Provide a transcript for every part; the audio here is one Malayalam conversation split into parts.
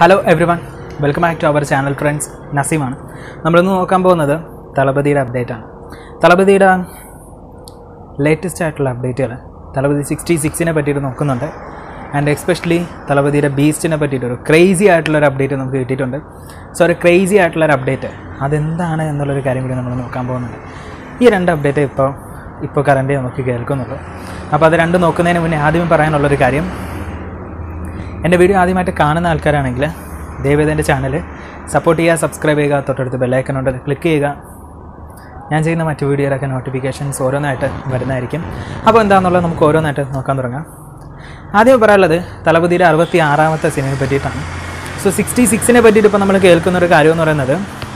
hello everyone welcome back to our channel friends നസീമാണ് നമ്മളിന്ന് നോക്കാൻ പോകുന്നത് തളപതിയുടെ അപ്ഡേറ്റ് ആണ് തളപതിയുടെ ലേറ്റസ്റ്റ് ആയിട്ടുള്ള അപ്ഡേറ്റുകൾ തളപതി സിക്സ്റ്റി സിക്സിനെ പറ്റിയിട്ട് നോക്കുന്നുണ്ട് ആൻഡ് എക്സ്പെഷ്യലി തളപതിയുടെ ബീസ്റ്റിനെ പറ്റിയിട്ട് ഒരു ക്രേസി ആയിട്ടുള്ളൊരു അപ്ഡേറ്റ് നമുക്ക് കിട്ടിയിട്ടുണ്ട് സോ ഒരു ക്രേസി ആയിട്ടുള്ളൊരു അപ്ഡേറ്റ് അതെന്താണ് എന്നുള്ളൊരു കാര്യം കൂടി നമ്മൾ നോക്കാൻ പോകുന്നുണ്ട് ഈ രണ്ട് അപ്ഡേറ്റ് ഇപ്പോൾ ഇപ്പോൾ കറൻറ്റ് നമുക്ക് കേൾക്കുന്നുള്ളൂ അപ്പോൾ അത് രണ്ടും നോക്കുന്നതിന് മുന്നേ ആദ്യം പറയാനുള്ളൊരു കാര്യം എൻ്റെ വീഡിയോ ആദ്യമായിട്ട് കാണുന്ന ആൾക്കാരാണെങ്കിൽ ദയവേദ എൻ്റെ ചാനൽ സപ്പോർട്ട് ചെയ്യുക സബ്സ്ക്രൈബ് ചെയ്യുക തൊട്ടടുത്ത് ബെല്ലൈക്കനുണ്ട് ക്ലിക്ക് ചെയ്യുക ഞാൻ ചെയ്യുന്ന മറ്റു വീഡിയോയിലൊക്കെ നോട്ടിഫിക്കേഷൻസ് ഓരോന്നായിട്ട് വരുന്നതായിരിക്കും അപ്പോൾ എന്താണെന്നുള്ളത് നമുക്ക് ഓരോന്നായിട്ട് നോക്കാൻ തുടങ്ങാം ആദ്യം പറയാനുള്ളത് തലപതിയുടെ അറുപത്തി ആറാമത്തെ സിനിമയെ പറ്റിയിട്ടാണ് സോ സിക്സ്റ്റി സിക്സിനെ പറ്റിയിട്ട് ഇപ്പോൾ നമ്മൾ കേൾക്കുന്ന ഒരു കാര്യം എന്ന് പറയുന്നത്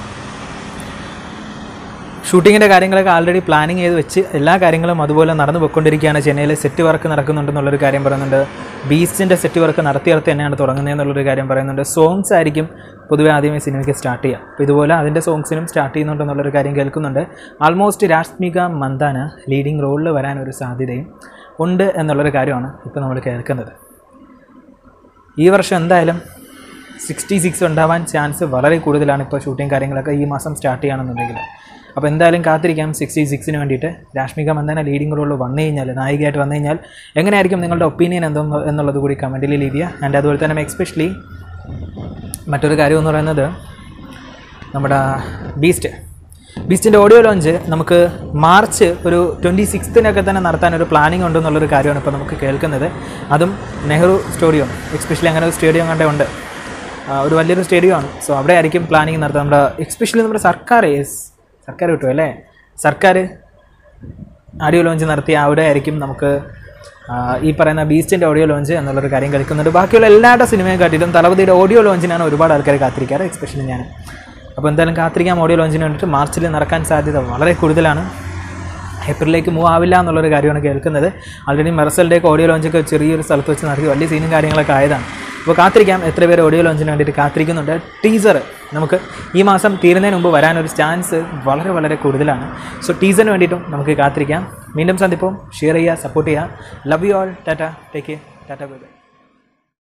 ഷൂട്ടിങ്ങിൻ്റെ കാര്യങ്ങളൊക്കെ ആൾറെഡി പ്ലാനിങ് ചെയ്ത് വെച്ച് എല്ലാ കാര്യങ്ങളും അതുപോലെ നടന്നു പോയിക്കൊണ്ടിരിക്കുകയാണ് ചെന്നൈയിൽ സെറ്റ് വർക്ക് നടക്കുന്നുണ്ടെന്നുള്ളൊരു കാര്യം പറയുന്നുണ്ട് ബീസ്റ്റിൻ്റെ സെറ്റ് വർക്ക് നടത്തി നടത്തി തന്നെയാണ് തുടങ്ങുന്നതെന്നുള്ളൊരു കാര്യം പറയുന്നുണ്ട് സോങ്സ് ആയിരിക്കും പൊതുവെ ആദ്യമേ സിനിമയ്ക്ക് സ്റ്റാർട്ട് ചെയ്യുക അപ്പോൾ ഇതുപോലെ അതിൻ്റെ സോങ്സിനും സ്റ്റാർട്ട് ചെയ്യുന്നുണ്ടെന്നുള്ളൊരു കാര്യം കേൾക്കുന്നുണ്ട് ആൾമോസ്റ്റ് രാഷ്മിക മന്ദാന ലീഡിങ് റോളിൽ വരാനൊരു സാധ്യതയും ഉണ്ട് എന്നുള്ളൊരു കാര്യമാണ് ഇപ്പോൾ നമ്മൾ കേൾക്കുന്നത് ഈ വർഷം എന്തായാലും സിക്സ്റ്റി സിക്സ് ഉണ്ടാവാൻ ചാൻസ് വളരെ കൂടുതലാണ് ഇപ്പോൾ ഷൂട്ടിംഗ് കാര്യങ്ങളൊക്കെ ഈ മാസം സ്റ്റാർട്ട് ചെയ്യുകയാണെന്നുണ്ടെങ്കിൽ അപ്പോൾ എന്തായാലും കാത്തിരിക്കാം സിക്സ്റ്റി സിക്സിന് വേണ്ടിയിട്ട് രാഷ്മിക മന്ദന ലീഡിംഗ് റോളിൽ വന്നു കഴിഞ്ഞാൽ നായികയായിട്ട് വന്നു കഴിഞ്ഞാൽ എങ്ങനെയായിരിക്കും നിങ്ങളുടെ ഒപ്പീനിയൻ എന്തോ എന്നുള്ളത് കൂടി കമൻറ്റിൽ ലീവ് ചെയ്യുക ആൻഡ് അതുപോലെ തന്നെ എക്സ്പെഷ്യലി മറ്റൊരു കാര്യം എന്ന് പറയുന്നത് നമ്മുടെ ബീസ്റ്റ് ബീസ്റ്റിൻ്റെ ഓഡിയോ ലോഞ്ച് നമുക്ക് മാർച്ച് ഒരു ട്വൻറ്റി സിക്സ്തിനൊക്കെ തന്നെ നടത്താൻ ഒരു പ്ലാനിങ് ഉണ്ടെന്നുള്ളൊരു കാര്യമാണ് ഇപ്പോൾ നമുക്ക് കേൾക്കുന്നത് അതും നെഹ്റു സ്റ്റേഡിയം എക്സ്പെഷ്യലി അങ്ങനെ ഒരു സ്റ്റേഡിയം കണ്ടേ ഉണ്ട് ആ, ഒരു വലിയൊരു സ്റ്റേഡിയം ആണ് സോ അവിടെ ആയിരിക്കും പ്ലാനിങ് നടത്തുക നമ്മുടെ എക്സ്പെഷ്യലി നമ്മുടെ സർക്കാർ യെസ് സർക്കാർ കിട്ടും അല്ലേ സർക്കാർ ഓഡിയോ ലോഞ്ച് നടത്തി അവിടെ ആയിരിക്കും നമുക്ക് ആ, ഈ പറയുന്ന ബീസ്റ്റിൻ്റെ ഓഡിയോ ലോഞ്ച് എന്നുള്ളൊരു കാര്യം കളിക്കുന്നുണ്ട് ബാക്കിയുള്ള എല്ലാവരുടെ സിനിമയും കാട്ടിയിട്ടും തളപതിയുടെ ഓഡിയോ ലോഞ്ചിനാണ് ഒരുപാട് ആൾക്കാർ കാത്തിരിക്കാറ് എക്സ്പെഷ്യലി ഞാൻ അപ്പോൾ എന്തായാലും കാത്തിരിക്കാം ഓഡിയോ ലോഞ്ചിന് വേണ്ടിയിട്ട് മാർച്ചിൽ നടക്കാൻ സാധ്യത വളരെ കൂടുതലാണ് ഏപ്രിലേക്ക് മൂവ് ആവില്ല എന്നുള്ളൊരു കാര്യമാണ് കേൾക്കുന്നത് ആൾറെഡി മെറസലിൻ്റെയൊക്കെ ഓഡിയോ ലോഞ്ചൊക്കെ ചെറിയൊരു സ്ഥലത്ത് വെച്ച് നടത്തി വലിയ സീനും കാര്യങ്ങളൊക്കെ ആയതാണ് അപ്പോൾ കാത്തിരിക്കാം എത്ര പേര് ഓഡിയോ ലോഞ്ചിന് വേണ്ടിയിട്ട് കാത്തിരിക്കുന്നുണ്ട് ടീസർ നമുക്ക് ഈ മാസം തീരുന്നതിന് മുമ്പ് വരാനൊരു ചാൻസ് വളരെ വളരെ കൂടുതലാണ് സോ ടീസറിന് വേണ്ടിയിട്ടും നമുക്ക് കാത്തിരിക്കാം വീണ്ടും സന്ദിപ്പം ഷെയർ ചെയ്യുക സപ്പോർട്ട് ചെയ്യുക love you all tata take care tata bye by